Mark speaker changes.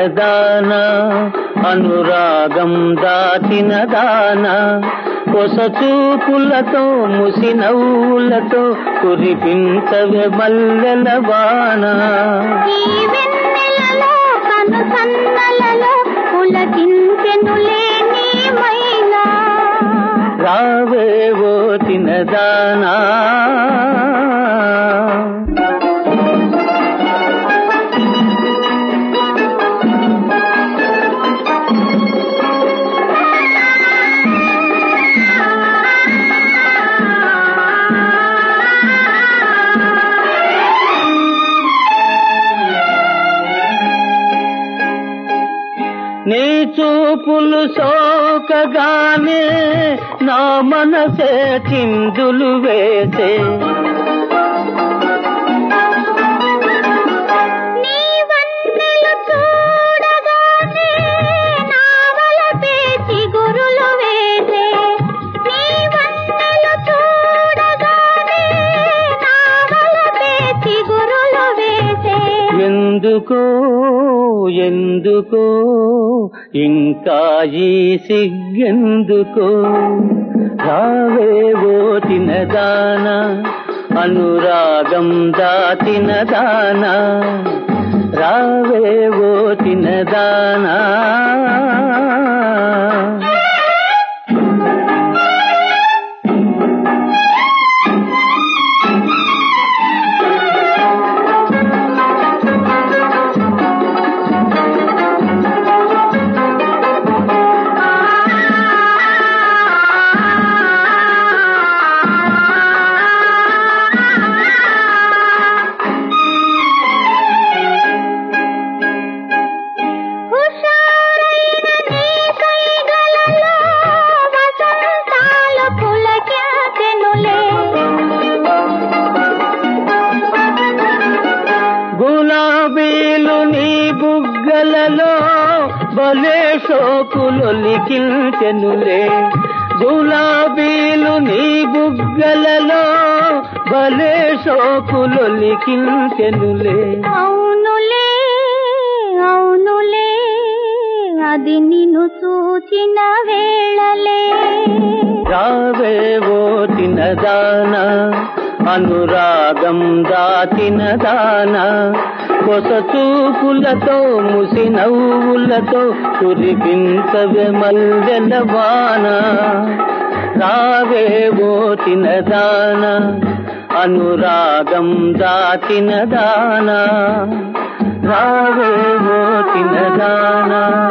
Speaker 1: దాన అనురాగం దాచిన దాన కొస చూపులతో ముసి నవ్వులతో కురిపించవే మల్లెల వాన
Speaker 2: ఈ వెన్నెలలో కను సన్నలలో పులకించెనులే నీ మైనా
Speaker 1: రావే ఓ తినదానా నీ చూపులు సోకగానే నా మనసే చిందులు వేసే
Speaker 2: నీ వన్నెలు చూడగానే నా వలపే చిగురులు వేసే నీ వన్నెలు చూడగానే నా వలపే చిగురులు వేసే
Speaker 1: ఎందుకో ఎందుకో ఇంకా ఈ సిగ్గెందుకో రావేవో తినదానా అనురాగం దాచిన దానా రావేవో తినదానా
Speaker 2: హుషారైన నీ కైగలలో వసంతాలు పులకించెనులే
Speaker 1: గులాబీలు నీ బుగ్గలలో భలే షోకులు లిఖించెనులే గులాబీలు నీ బుగ్గలలో భలే షోకులు లిఖించెనులే
Speaker 2: అవునులే అవునులే అది నిన్ను చూచిన వేళలే
Speaker 1: రావేవో తినదానా అనురాగం దాచిన దానా కొస చూపులతో ముసి నవ్వులతో కురిపించవే మల్లెల వాన రావేవో తినదానా అనురాగం దాచిన దానా రావేవో తినదానా